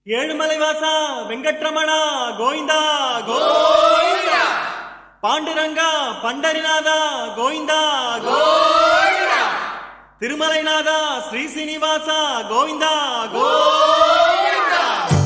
ஏழுமலை வாசா வெங்கட்ரமணா கோவிந்தா கோவிந்தா பாண்டுரங்கா பண்டரிநாதா கோவிந்தா கோவிந்தா திருமலைநாதா ஸ்ரீ சீனிவாசா கோவிந்தா கோவிந்தா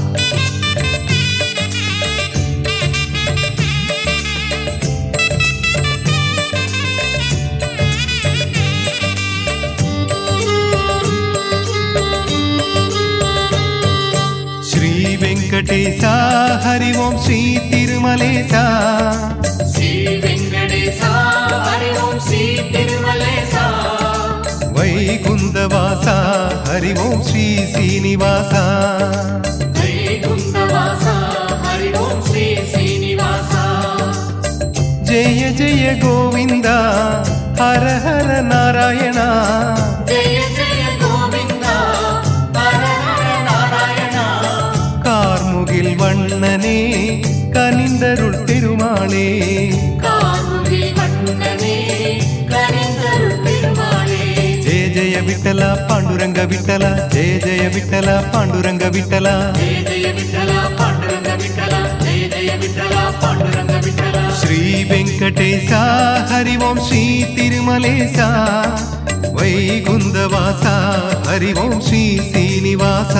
శ్రీ వెంకటేశ హరి ఓం శ్రీ తిరుమలేశ శ్రీ వెంకటేశ హరి ఓం శ్రీ తిరుమలేశ వైకుందవాస హరి ఓం శ్రీ శ్రీనివాస వైకుంఠవాస హరి ఓం శ్రీ శ్రీనివాస జయ జయ గోవింద హర హర నారాయణ జయ జయ గోవింద హర హర నారాయణ கார்முகில் வண்ணனே கனிந்தருள் பெருமாளே காமுகி கண்ணனே கனிந்தருள் பெருமாளே ஜெய ஜெய விட்டல பாண்டுரங்க விட்டல ஜெய ஜெய விட்டல பாண்டுரங்க விட்டல ஜெய ஜெய விட்டல பாண்டுரங்க விட்டல ஜெய ஜெய விட்டல பாண்டுரங்க விட்டல శ్రీ వెంకటేశ హరి ఓం శ్రీ తిరుమలేశ వైకుందవాస హరి ఓం శ్రీ శ్రీనివాస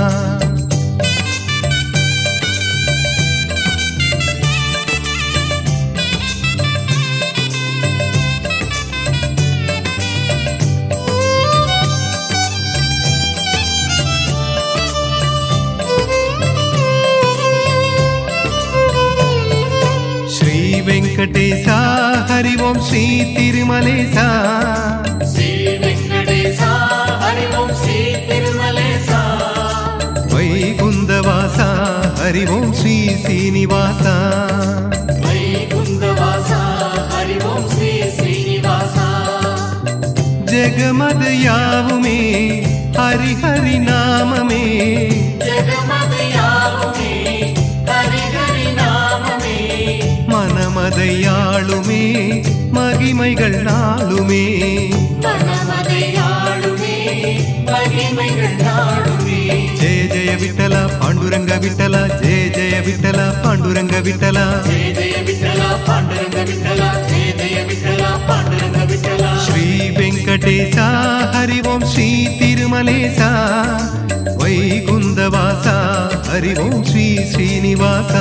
శ్రీ వెంకటేశ హరి ఓం శ్రీ తిరుమలేశ శ్రీ వెంకటేశ హరి ఓం శ్రీ తిరుమలేశ వైకుందవాస హరి ఓం శ్రీ శ్రీనివాస వైకుంఠవాస హరి ఓం శ్రీ శ్రీనివాస జగమద్ యావుమే హరి హరి నామమే జగమదయాలుమే హరి హరి నామమే மனமதையாளுமே மகிமைகள் நாளுமே మనమదయాలుమే మహిమైகள் நாடுமே ஜெய ஜெய விட்டல பாண்டுரங்க விட்டல ஜெய ஜெய விட்டல பாண்டுரங்க விட்டல జయ జయ విఠల పాండురంగ విఠల జయ జయ విఠల పాండురంగ విఠల ஸ்ரீ வெங்கடேச ஹரி ஓம் ஸ்ரீ திருமலேச வைகுந்தவாச ஹரி ஓம் ஸ்ரீ ஸ்ரீனிவாச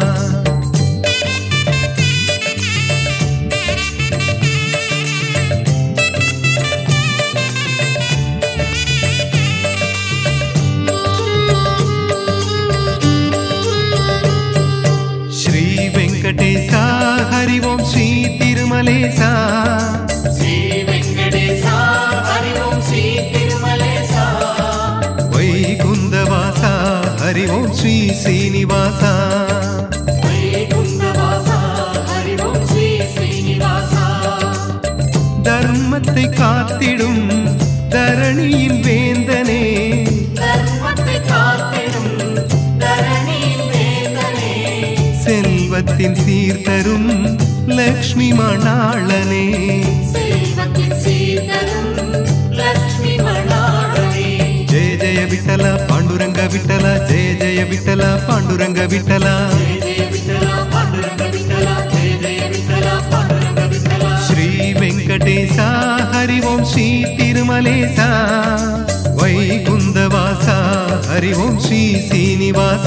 శ్రీ వెంకటేశ హరి ఓం శ్రీ తిరుమలేశ శ్రీ వెంకటేశ హరి ఓం శ్రీ తిరుమలేశ வைகுந்தவாச ஹரி ஓம் ஸ்ரீ ஸ்ரீனிவாச వైకుంఠవాస హరి ఓం శ్రీ శ్రీనివాస தர்மத்தை காத்திடும் தரணியின் வேந்தனே தர்மத்தை காத்திடும் தரணியின் வேந்தனே செல்வத்தின் சீர்தரும் லக்ஷ்மி மணாளனே செல்வத்தின் சீதரும் லட்சுமி மணாளனே ஜெய ஜெய விட்டல பாண்டுரங்க விட்டல ஜெய ஜெய விட்டல பாண்டுரங்க விட்டல ஜெய ஜெய விட்டல பாண்டுரங்க விட்டல ஜெய ஜெய விட்டல பாண்டுரங்க விட்டல ஸ்ரீ வெங்கடேச ஹரி ஓம் ஸ்ரீ திருமலேச வைகுந்தவாச ஹரி ஓம் ஸ்ரீ சீனிவாச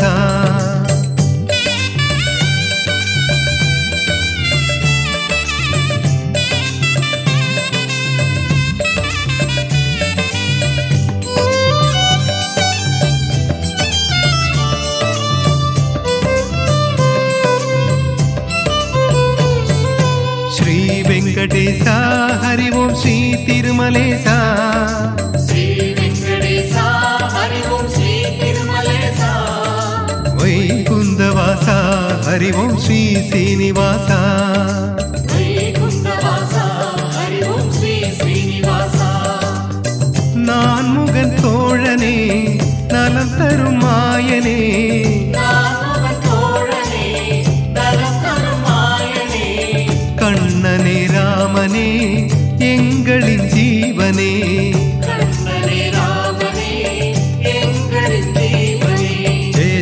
శ్రీ వెంకటేశ హరి ఓం శ్రీ తిరుమలేశ శ్రీ వెంకటేశ హరి ఓం శ్రీ తిరుమలేశ వైకుందవాస హరి ఓం శ్రీ శ్రీనివాస వైకుంఠవాస హరి ఓం శ్రీ శ్రీనివాస நான் முகன் தோழனே நலம் தரும் மாயனே நாமவன் தோழனே நலத்தரும் மாயனே கண்ணனே ராமனே எங்களின் ஜீவனே கண்ணனே ராமனே எங்களின் ஜீவனே ஜெய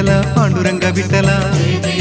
விட்டல பாண்டுரங்க விட்டல ஜெய ஜெய